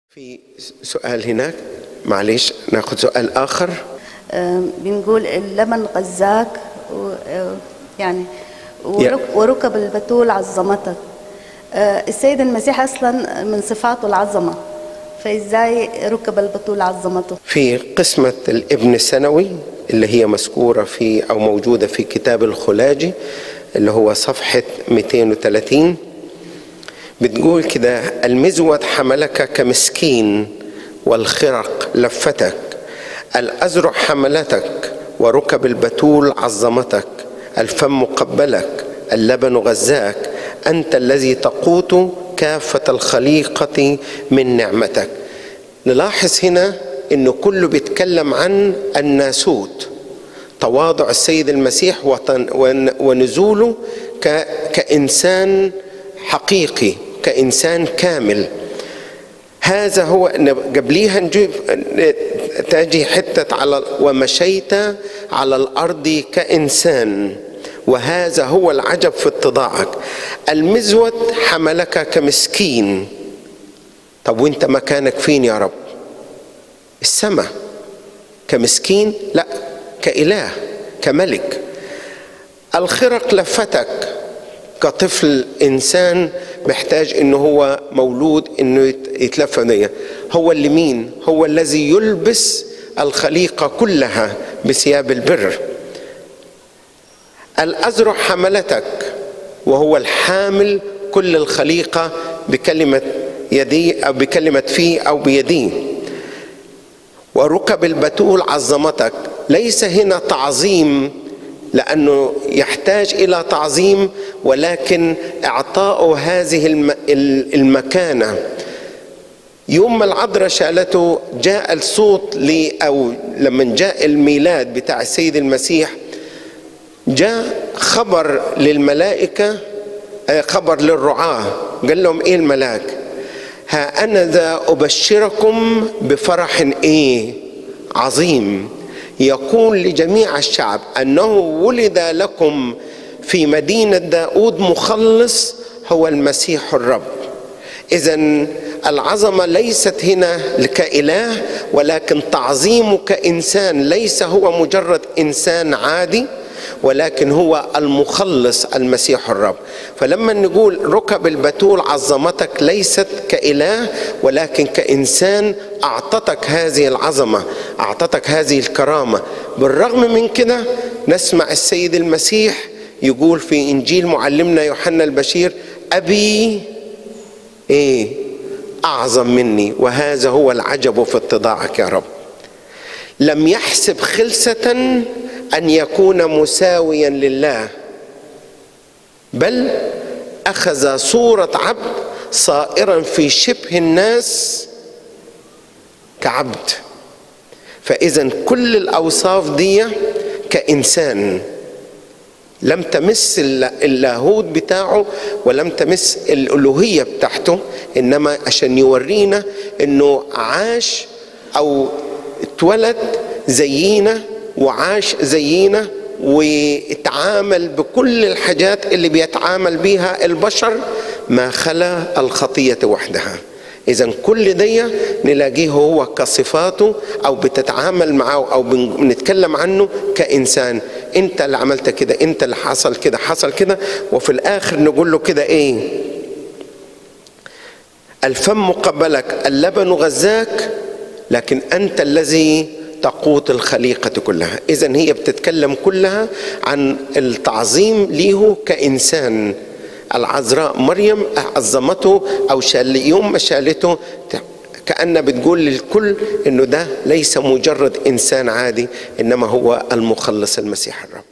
في سؤال هناك معلش ناخذ سؤال آخر آه، بنقول اللبن غزاك و- آه، يعني يا- ورك- وركب البتول عظمتك آه، السيد المسيح اصلا من صفاته العظمه فازاي ركب البتول عظمته في قسمة الابن السنوي اللي هي مذكورة في أو موجودة في كتاب الخلاجي اللي هو صفحة 230 بتقول كده المزود حملك كمسكين والخرق لفتك الأزرع حملتك وركب البتول عظمتك الفم قبلك اللبن غزاك أنت الذي تقوت كافة الخليقة من نعمتك نلاحظ هنا انه كله بيتكلم عن الناسوت تواضع السيد المسيح وطن- ون- ونزوله ك- كانسان حقيقي كانسان كامل هذا هو قبليها نجيب تجي حتة على ومشيت على الأرض كإنسان وهذا هو العجب في اتضاعك المزود حملك كمسكين طب وانت مكانك فين يا رب السماء كمسكين لا كإله كملك الخرق لفتك كطفل انسان محتاج انه هو مولود انه يت- يتلفى دي هو اللي مين هو الذي يلبس الخليقه كلها بثياب البر الأزرع حملتك وهو الحامل كل الخليقة بكلمة يدي أو بكلمة في أو بيديه وركب البتول عظمتك ليس هنا تعظيم لأنه يحتاج إلى تعظيم ولكن إعطاء هذه الم- ال- المكانة يوم ما العذراء شالته جاء الصوت لي أو لما جاء الميلاد بتاع السيد المسيح جاء خبر للملائكة آه، خبر للرعاة قال لهم ايه الملاك ها انا ذا ابشركم بفرح ايه عظيم يقول لجميع الشعب انه ولد لكم في مدينة داود مخلص هو المسيح الرب إذا العظمة ليست هنا كإله ولكن تعظيمه كإنسان ليس هو مجرد إنسان عادي ولكن هو المخلص المسيح الرب فلما نقول ركب البتول عظمتك ليست كإله ولكن كإنسان أعطتك هذه العظمة أعطتك هذه الكرامة بالرغم من كده نسمع السيد المسيح يقول في إنجيل معلمنا يوحنا البشير أبي ايه اعظم مني وهذا هو العجب في اتضاعك يا رب لم يحسب خلسه ان يكون مساويا لله بل اخذ صوره عبد صائرا في شبه الناس كعبد فاذا كل الاوصاف دي كانسان لم تمس الل- اللاهوت بتاعه ولم تمس الالوهيه بتاعته انما عشان يورينا انه عاش او اتولد زينا وعاش زينا واتعامل بكل الحاجات اللي بيتعامل بيها البشر ما خلا الخطيه وحدها اذا كل دي نلاقيه هو كصفاته او بتتعامل معه او بن- بنتكلم عنه كانسان انت اللي عملت كده انت اللي حصل كده حصل كده وفي الاخر نقول له كده ايه الفم قبلك اللبن غزاك لكن انت الذي تقوت الخليقة كلها إذا هي بتتكلم كلها عن التعظيم ليه كإنسان العذراء مريم عظمته أو شال يوم ما شالته كأنها بتقول للكل إنه ده ليس مجرد إنسان عادي إنما هو المخلص المسيح الرب